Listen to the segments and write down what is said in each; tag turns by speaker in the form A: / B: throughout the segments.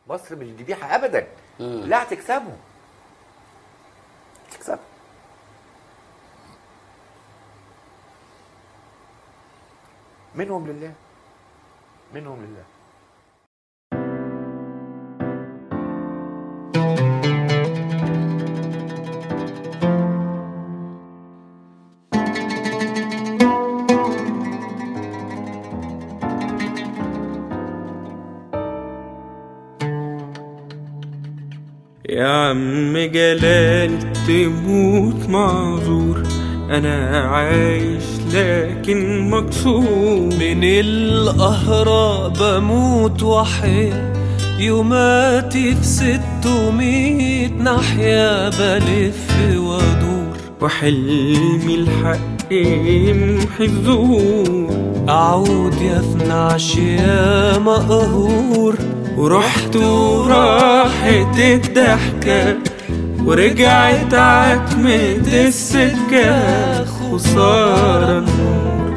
A: مصر مش ذبيحه ابدا لا هتكسبهم
B: تكسب
A: منهم لله منهم لله
C: يا عم جلال تموت معذور انا عايش لكن مكسور
D: من القهرة بموت وحيا يوماتي في ستمية ناحية بلف وادور
C: وحلمي الحق يمحي الزور
D: أعود يا افنعش يا مقهور
C: ورحت وراحت الضحكة ورجعت عتمة السكة خسارة النور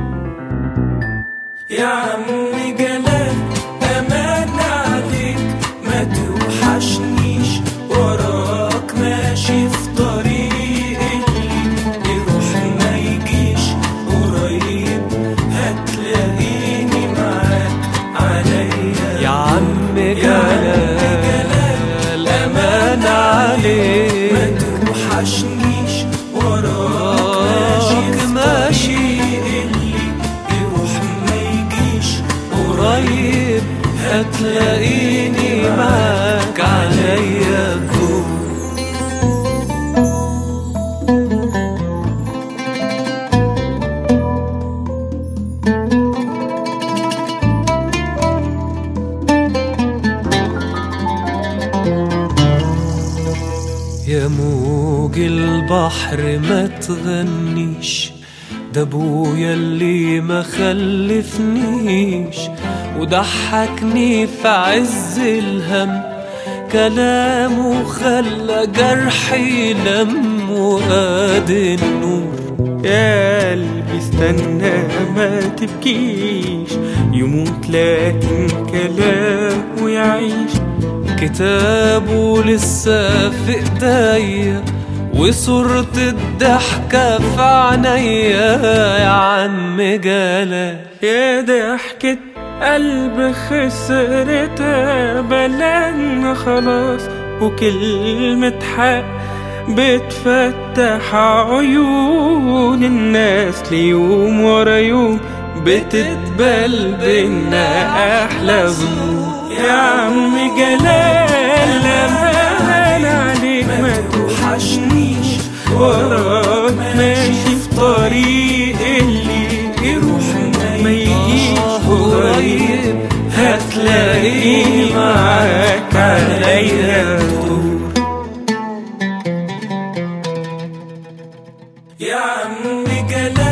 C: يا عم جلال أمان عليك ما توحشنيش وراك ماشي في طريق اللي يروح ما يجيش قريب هتلاقيني معاك عليا
D: يا عم جلال أمان عليك
C: ما توحشنيش وراك
D: وراك ماشي
C: اللي يروح ما يجيش
D: قريب هتلاقيني معاك عليا الدور يا موج البحر ما تغنيش ده ابويا اللي ما خلفنيش وضحكني في عز الهم كلامه خلى جرحي لم وقاد النور
C: يا قلبي استنى ما تبكيش يموت لكن كلامه يعيش
D: كتابه لسه في ايديا وصورة الضحكة في عينيا يا عم جلال
C: يا ضحكة قلب خسرتها بلدنا خلاص وكلمة حق بتفتح عيون الناس ليوم ورا يوم بتتبل بينا أحلى ظنون يا عم جلال أمان عليك ما توحشنيش وراك ماشي في طريق اللي يروح ما يجيش قريب هتلاقيني معاك عليا الدور يا عم جلال